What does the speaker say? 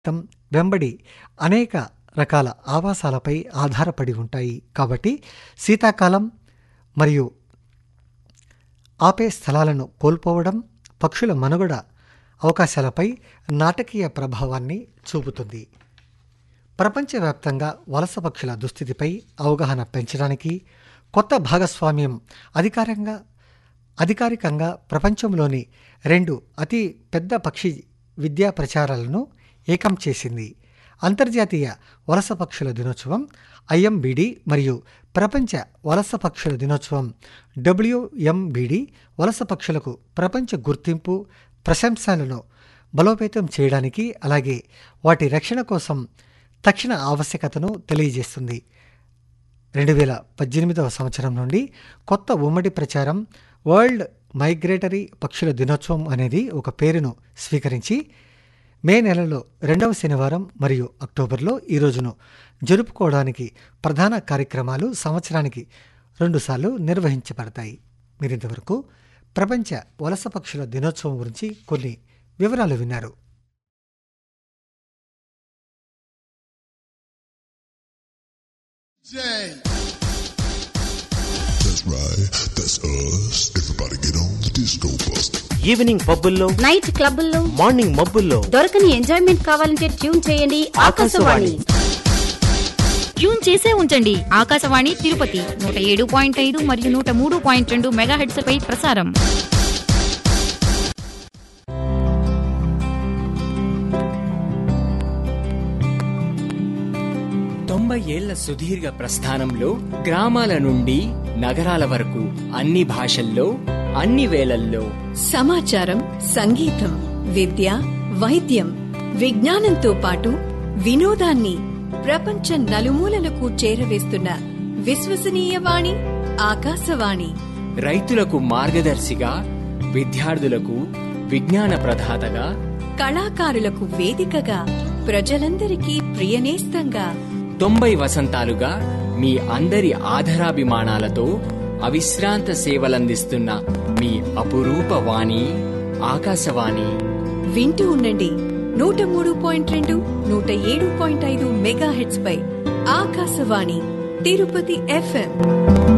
జీవితం వెంబడి అనేక రకాల ఆవాసాలపై ఆధారపడి ఉంటాయి కాబట్టి శీతాకాలం మరియు ఆపే స్థలాలను కోల్పోవడం పక్షుల మనుగడ అవకాశాలపై నాటకీయ ప్రభావాన్ని చూపుతుంది ప్రపంచవ్యాప్తంగా వలస పక్షుల దుస్థితిపై అవగాహన పెంచడానికి కొత్త భాగస్వామ్యం అధికారంగా అధికారికంగా ప్రపంచంలోని రెండు అతి పెద్ద పక్షి విద్యా ప్రచారాలను ఏకం చేసింది అంతర్జాతీయ వలస పక్షుల దినోత్సవం ఐఎంబిడి మరియు ప్రపంచ వలస పక్షుల దినోత్సవం డబ్ల్యూఎంబిడి వలస పక్షులకు ప్రపంచ గుర్తింపు ప్రశంసలను బలోపేతం చేయడానికి అలాగే వాటి రక్షణ కోసం తక్షణ ఆవశ్యకతను తెలియజేస్తుంది రెండు వేల పద్దెనిమిదవ సంవత్సరం నుండి కొత్త ఉమ్మడి ప్రచారం వరల్డ్ మైగ్రేటరీ పక్షుల దినోత్సవం అనేది ఒక పేరును స్వీకరించి మే నెలలో రెండవ శనివారం మరియు అక్టోబర్లో ఈ రోజును జరుపుకోవడానికి ప్రధాన కార్యక్రమాలు సంవత్సరానికి రెండుసార్లు నిర్వహించబడతాయి మీరింతవరకు ప్రపంచ వలస పక్షుల దినోత్సవం గురించి కొన్ని వివరాలు విన్నారు Jay. That's right, that's us. Everybody get on the disco bus. Evening పబ్బుల్లో నైట్ క్లబ్బుల్లో మార్నింగ్ మబ్బుల్లో దొరకని ఎంజాయ్మెంట్ కావాలంటే ట్యూన్ చేయండి ఆకాశవాణి ట్యూన్ చేసే ఉంచండి ఆకాశవాణి తిరుపతి నూట ఏడు పాయింట్ ఐదు మరియు నూట మూడు పాయింట్ రెండు మెగా పై ప్రసారం తొంభై ఏళ్ల సుదీర్ఘ ప్రస్థానంలో గ్రామాల నుండి నగరాల వరకు అన్ని భాషల్లో అన్ని వేళల్లో సమాచారం సంగీతం విద్య వైద్యం విజ్ఞానంతో పాటు వినోదాన్ని ప్రపంచ నలుమూలలకు చేరవేస్తున్న విశ్వసనీయ వాణి ఆకాశవాణి రైతులకు మార్గదర్శిగా విద్యార్థులకు విజ్ఞాన ప్రదాతగా కళాకారులకు వేదికగా ప్రజలందరికీ ప్రియనేస్తంగా తొంభై వసంతాలుగా మీ అందరి ఆధరాభిమానాలతో అవిశ్రాంత సేవలందిస్తున్న మీ అపురూప వాణి ఆకాశవాణి వింటూ ఉండండి నూట మూడు పాయింట్ రెండు నూట ఏడు పాయింట్ ఐదు మెగా పై ఆకాశవాణి తిరుపతి ఎఫ్ఎం